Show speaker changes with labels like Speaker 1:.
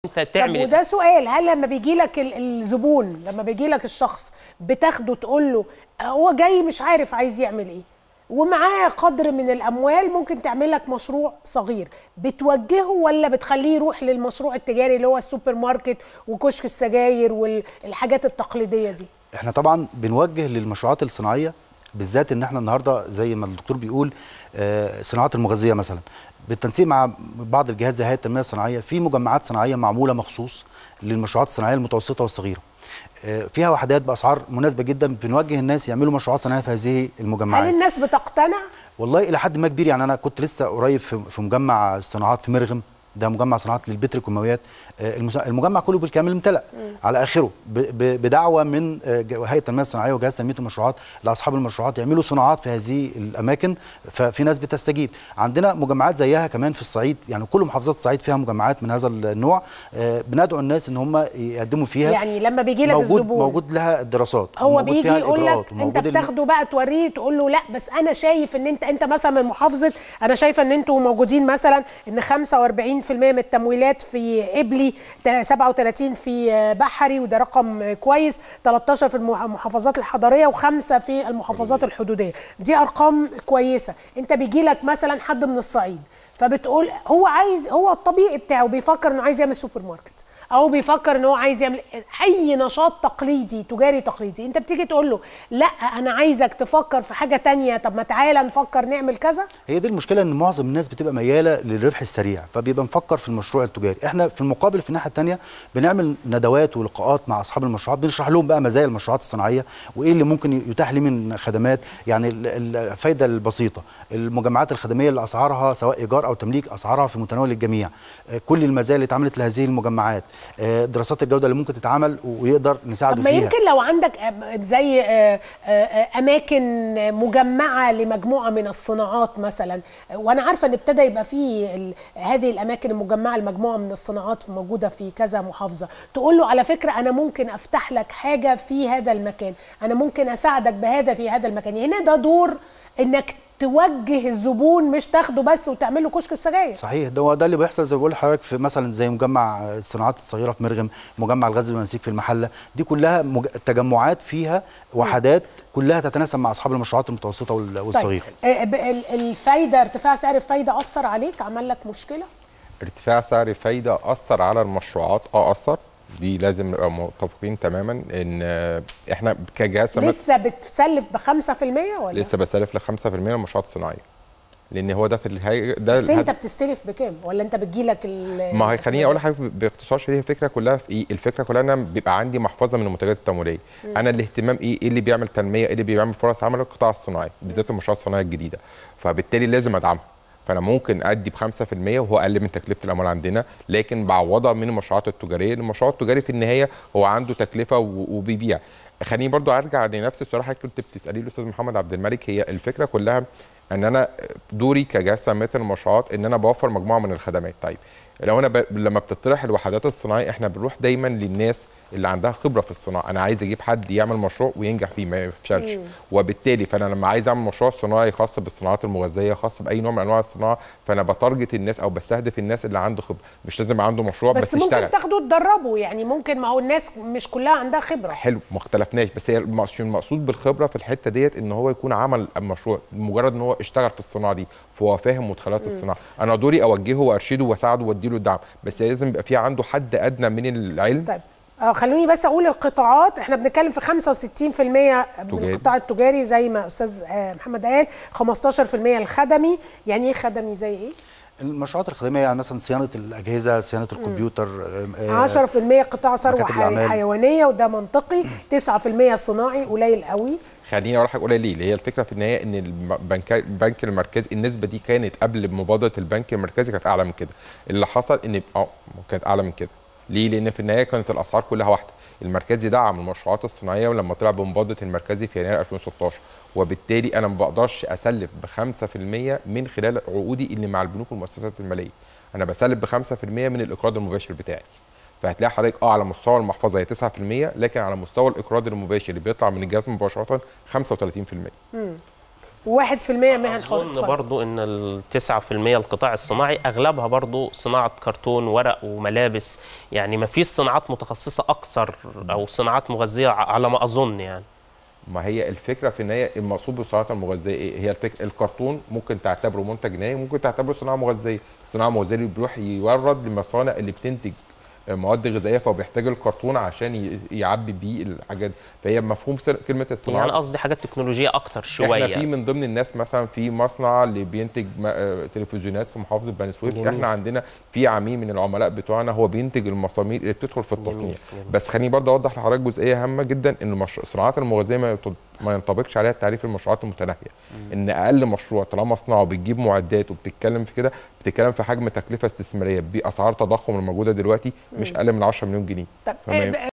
Speaker 1: انت
Speaker 2: طب
Speaker 1: تعمل
Speaker 2: وده سؤال هل لما بيجي لك الزبون لما بيجي لك الشخص بتاخده تقول له هو جاي مش عارف عايز يعمل ايه ومعاه قدر من الاموال ممكن تعمل لك مشروع صغير بتوجهه ولا بتخليه يروح للمشروع التجاري اللي هو السوبر ماركت وكشك السجاير والحاجات التقليديه دي
Speaker 3: احنا طبعا بنوجه للمشروعات الصناعيه بالذات ان احنا النهارده زي ما الدكتور بيقول آه، الصناعات المغذيه مثلا بالتنسيق مع بعض الجهات زي هيئه التنميه الصناعيه في مجمعات صناعيه معموله مخصوص للمشروعات الصناعيه المتوسطه والصغيره آه، فيها وحدات باسعار مناسبه جدا بنوجه الناس يعملوا مشروعات صناعيه في هذه المجمعات
Speaker 2: هل الناس بتقتنع
Speaker 3: والله الى حد ما كبير يعني انا كنت لسه قريب في في مجمع الصناعات في مرغم ده مجمع صناعات للبتروكيماويات آه، المس- المجمع كله بالكامل امتلأ على اخره ب- ب- بدعوه من آه، ج- هيئه التنميه الصناعيه وجهاز تنميه المشروعات لاصحاب المشروعات يعملوا صناعات في هذه الاماكن ففي ناس بتستجيب عندنا مجمعات زيها كمان في الصعيد يعني كل محافظات الصعيد فيها مجمعات من هذا النوع آه، بندعو الناس ان هم يقدموا فيها
Speaker 2: يعني لما بيجي لك
Speaker 3: موجود
Speaker 2: الزبون
Speaker 3: موجود لها الدراسات
Speaker 2: هو
Speaker 3: وموجود
Speaker 2: بيجي
Speaker 3: فيها
Speaker 2: يقول
Speaker 3: الإجراءات
Speaker 2: لك انت
Speaker 3: وموجود ال-
Speaker 2: بتاخده بقى توريه تقول له لا بس انا شايف ان انت انت مثلا من محافظه انا شايفه ان انتوا موجودين مثلا ان 45% من التمويلات في قبلي تا- 37 في بحري وده رقم كويس 13 في المح- المحافظات الحضريه وخمسه في المحافظات الحدوديه دي ارقام كويسه انت بيجي لك مثلا حد من الصعيد فبتقول هو عايز هو الطبيعي بتاعه بيفكر انه عايز يعمل سوبر ماركت او بيفكر ان هو عايز يعمل اي نشاط تقليدي تجاري تقليدي انت بتيجي تقول له لا انا عايزك تفكر في حاجه تانية طب ما تعالى نفكر نعمل كذا
Speaker 3: هي دي المشكله ان معظم الناس بتبقى مياله للربح السريع فبيبقى مفكر في المشروع التجاري احنا في المقابل في الناحيه الثانيه بنعمل ندوات ولقاءات مع اصحاب المشروعات بنشرح لهم بقى مزايا المشروعات الصناعيه وايه اللي ممكن يتاح ليه من خدمات يعني ال- ال- الفايده البسيطه المجمعات الخدميه اللي اسعارها سواء ايجار او تمليك اسعارها في متناول الجميع آه، كل المزايا اللي اتعملت لهذه المجمعات آه، دراسات الجوده اللي ممكن تتعمل ويقدر
Speaker 2: طب
Speaker 3: نساعده
Speaker 2: ما
Speaker 3: فيها
Speaker 2: يمكن لو عندك أم- زي آه، آه، آه، اماكن مجمعه لمجموعه من الصناعات مثلا وانا عارفه ان ابتدى يبقى في ال- هذه الاماكن المجمعه لمجموعه من الصناعات موجوده في كذا محافظه تقول له على فكره انا ممكن افتح لك حاجه في هذا المكان انا ممكن اساعدك بهذا في هذا المكان هنا ده دور انك توجه الزبون مش تاخده بس وتعمل له كشك السجاير
Speaker 3: صحيح ده هو ده اللي بيحصل زي ما بقول لحضرتك في مثلا زي مجمع الصناعات الصغيره في مرغم مجمع الغزل والنسيج في المحله دي كلها مج... تجمعات فيها وحدات كلها تتناسب مع اصحاب المشروعات المتوسطه وال- والصغيره
Speaker 2: طيب آه، ب- ال- الفايده ارتفاع سعر الفايده اثر عليك عمل لك مشكله
Speaker 4: ارتفاع سعر الفايده اثر على المشروعات اه اثر دي لازم نبقى متفقين تماما ان آه، احنا كجهاز سمات
Speaker 2: لسه بتسلف ب 5% ولا
Speaker 4: لسه بسلف ل 5% من المشروعات الصناعيه لان هو ده في الهي... ده
Speaker 2: بس انت
Speaker 4: الهدف.
Speaker 2: بتستلف بكام ولا انت بتجيلك ال
Speaker 4: ما هي خليني اقول لحضرتك باختصار شديد الفكره كلها في ايه؟ الفكره كلها ان انا بيبقى عندي محفظه من المنتجات التمويليه، انا الاهتمام ايه؟ ايه اللي بيعمل تنميه؟ ايه اللي بيعمل فرص عمل؟ القطاع الصناعي، بالذات المشروعات الصناعيه الجديده، فبالتالي لازم ادعمها. فانا ممكن ادي ب 5% وهو اقل من تكلفه الاموال عندنا لكن بعوضها من المشروعات التجاريه، لأن المشروع التجاري في النهايه هو عنده تكلفه و- وبيبيع. خليني برضو ارجع لنفس السؤال حضرتك كنت بتساليه الاستاذ محمد عبد الملك هي الفكره كلها ان انا دوري كجهاز تنميه المشروعات ان انا بوفر مجموعه من الخدمات طيب لو انا ب... لما بتطرح الوحدات الصناعيه احنا بنروح دايما للناس اللي عندها خبره في الصناعه انا عايز اجيب حد يعمل مشروع وينجح فيه ما يفشلش وبالتالي فانا لما عايز اعمل مشروع صناعي خاص بالصناعات المغذيه خاص باي نوع من انواع الصناعه فانا بتارجت الناس او بستهدف الناس اللي عنده خبره مش لازم يبقى عنده مشروع بس,
Speaker 2: بس ممكن
Speaker 4: يشتغل
Speaker 2: تاخده تدربه يعني ممكن ما هو الناس مش كلها عندها خبره
Speaker 4: حلو ما اختلفناش بس هي المقص- المقصود بالخبره في الحته ديت ان هو يكون عمل مشروع مجرد ان هو اشتغل في الصناعه دي فهو فاهم مدخلات الصناعه انا دوري اوجهه وارشده واساعده واديله الدعم بس لازم يبقى في عنده حد ادنى من العلم
Speaker 2: طيب آه خلوني بس اقول القطاعات احنا بنتكلم في 65% من
Speaker 4: تجاري.
Speaker 2: القطاع التجاري زي ما استاذ آه محمد قال 15% الخدمي يعني ايه خدمي زي ايه
Speaker 3: المشروعات الخدميه يعني مثلا صيانه الاجهزه صيانه الكمبيوتر آه،
Speaker 2: 10% قطاع ثروه
Speaker 3: مكاتب
Speaker 2: حي-
Speaker 3: الأعمال.
Speaker 2: حيوانيه وده منطقي 9% صناعي قليل قوي
Speaker 4: خليني اقول لحضرتك قليل ليه هي الفكره في النهايه ان البنك البنك المركزي النسبه دي كانت قبل مبادره البنك المركزي كانت اعلى من كده اللي حصل ان اه كانت اعلى من كده ليه لان في النهايه كانت الاسعار كلها واحده المركزي دعم المشروعات الصناعيه ولما طلع بمبادره المركزي في يناير 2016 وبالتالي انا ما بقدرش اسلف ب 5% من خلال عقودي اللي مع البنوك والمؤسسات الماليه انا بسلف ب 5% من الاقراض المباشر بتاعي فهتلاقي حضرتك اه على مستوى المحفظه هي 9% لكن على مستوى الاقراض المباشر اللي بيطلع من الجهاز مباشره 35%
Speaker 2: و1% مهن حره
Speaker 1: اظن
Speaker 2: اتفضل.
Speaker 1: برضو ان ال 9% القطاع الصناعي اغلبها برضو صناعه كرتون ورق وملابس يعني ما فيش صناعات متخصصه اكثر او صناعات مغذيه ع- على ما اظن يعني
Speaker 4: ما هي الفكره في ان هي المقصود بالصناعات المغذيه ايه؟ هي الفكره الكرتون ممكن تعتبره منتج نهائي ممكن تعتبره صناعه مغذيه، صناعه مغذيه اللي بيروح يورد للمصانع اللي بتنتج مواد غذائيه فهو بيحتاج الكرتون عشان ي- يعبي بيه الحاجات فهي مفهوم سر- كلمه الصناعه
Speaker 1: يعني قصدي حاجات تكنولوجيه اكتر
Speaker 4: احنا
Speaker 1: شويه
Speaker 4: في من ضمن الناس مثلا في مصنع اللي بينتج م- آه، تلفزيونات في محافظه بني سويف
Speaker 1: جميل.
Speaker 4: احنا عندنا في عميل من العملاء بتوعنا هو بينتج المسامير اللي بتدخل في التصنيع
Speaker 1: جميل، جميل.
Speaker 4: بس خليني برضه اوضح لحضرتك جزئيه هامه جدا ان المش... الصناعات المغذيه ما يط- ما ينطبقش عليها تعريف المشروعات المتناهيه ان اقل مشروع طالما صناعه بتجيب معدات وبتتكلم في كده بتتكلم في حجم تكلفه استثماريه باسعار تضخم الموجوده دلوقتي مش اقل من 10 مليون جنيه
Speaker 2: طب
Speaker 4: فما
Speaker 2: آه،